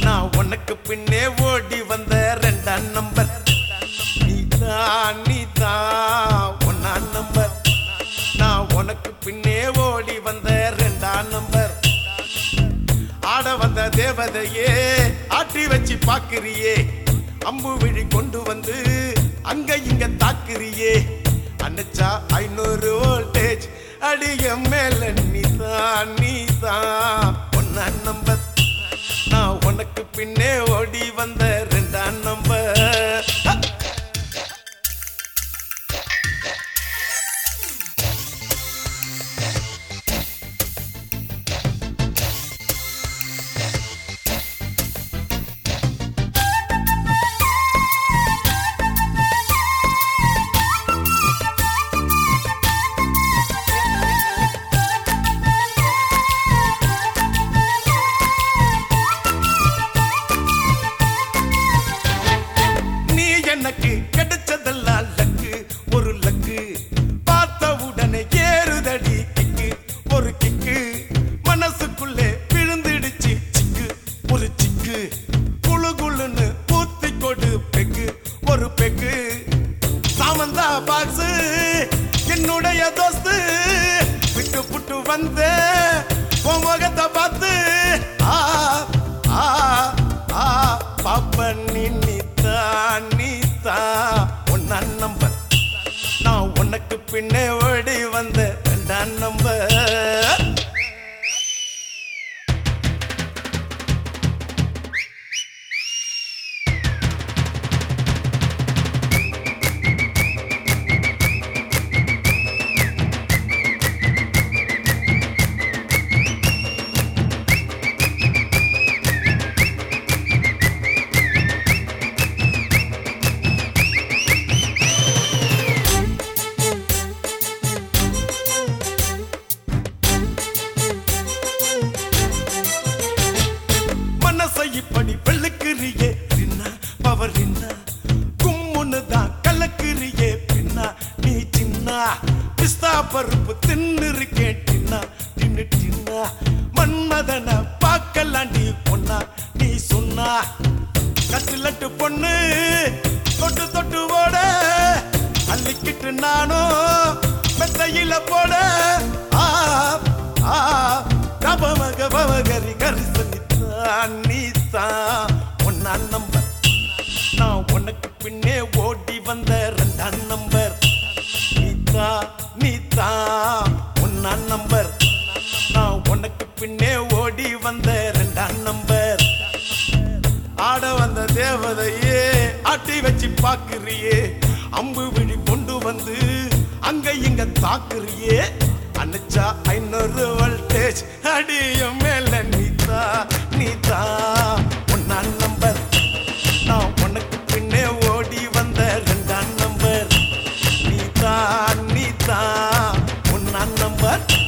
நான் உனக்கு பின்னே ஓடி வந்த ரெண்டாம் நம்பர் நீதான் நீதான் ஒன்னாம் நம்பர் நான் உனக்கு பின்னே ஓடி வந்த ரெண்டாம் நம்பர் ஆட வந்த தேவதையே ஆட்டி வச்சு பாக்குறியே அம்பு விழி கொண்டு வந்து அங்க இங்க தாக்குறியே அணைச்சா ஐநூறு வோல்டேஜ் அடிய மேல நீதான் நீதான் ஒன்னா நம்பர் நான் உனக்கு பின்னே ஓடி வந்த ரெண்டாம் நம்பர் ஹ! நீ எனக்கு கிடைச்சதெல்லாம் லக்கு ஒரு லக்கு பார்த்த உடனே ஏறுதடி கிக்கு ஒரு கிக்கு மனசுக்குள்ளே விழுந்துடுச்சு சிக்கு ஒரு சிக்கு குளு குளுன்னு பூத்தி கொடு பெக்கு ஒரு பெக்கு சாமந்தா பாக்ஸ் என்னுடைய தோஸ்து விட்டு புட்டு வந்த உன் முகத்தை பார்த்து ஆ ஆ ஆ பாப்ப நீ நீத்தா நீத்தா ஒன்னா நம்பர் நான் உனக்கு பின்னே ஓடி வந்த ரெண்டாம் நம்பர் மனசை இப்படி வெள்ளுக்கிறியே பின்னா பவர் என்ன கும்முன்னு தான் கலக்குறியே பின்னா நீ சின்ன பிஸ்தா பருப்பு தின்னு இருக்கேன் டின்னா தின்னு டின்னா மன்மதன பார்க்கலாண்டி பொண்ணா நீ சொன்னா கட்டிலட்டு பொண்ணு தொட்டு தொட்டு ஓட அள்ளிக்கிட்டு நானும் மெத்தையில போட ஆ ஆ கபமக பவகரி கரிசனித்தான் நீதான் ஒன்னா நம்பர் நான் உனக்கு பின்னே ஓடி வந்த ரெண்டாம் நம்பர் நீதா நீதா ஒன்னா நம்பர் நான் உனக்கு பின்னே ஓடி வந்த ரெண்டாம் நம்பர் ஆட வந்த தேவதையே ஆட்டி வச்சு பாக்குறியே அம்பு விழி கொண்டு வந்து அங்க இங்க தாக்குறியே அணைச்சா ஐநூறு வோல்டேஜ் அடியும் மேல நீதா நீதா ஒன்னா நம்பர் நான் உனக்கு பின்னே ஓடி வந்த ரெண்டாம் நம்பர் நீதா நீதா ஒன்னா நம்பர்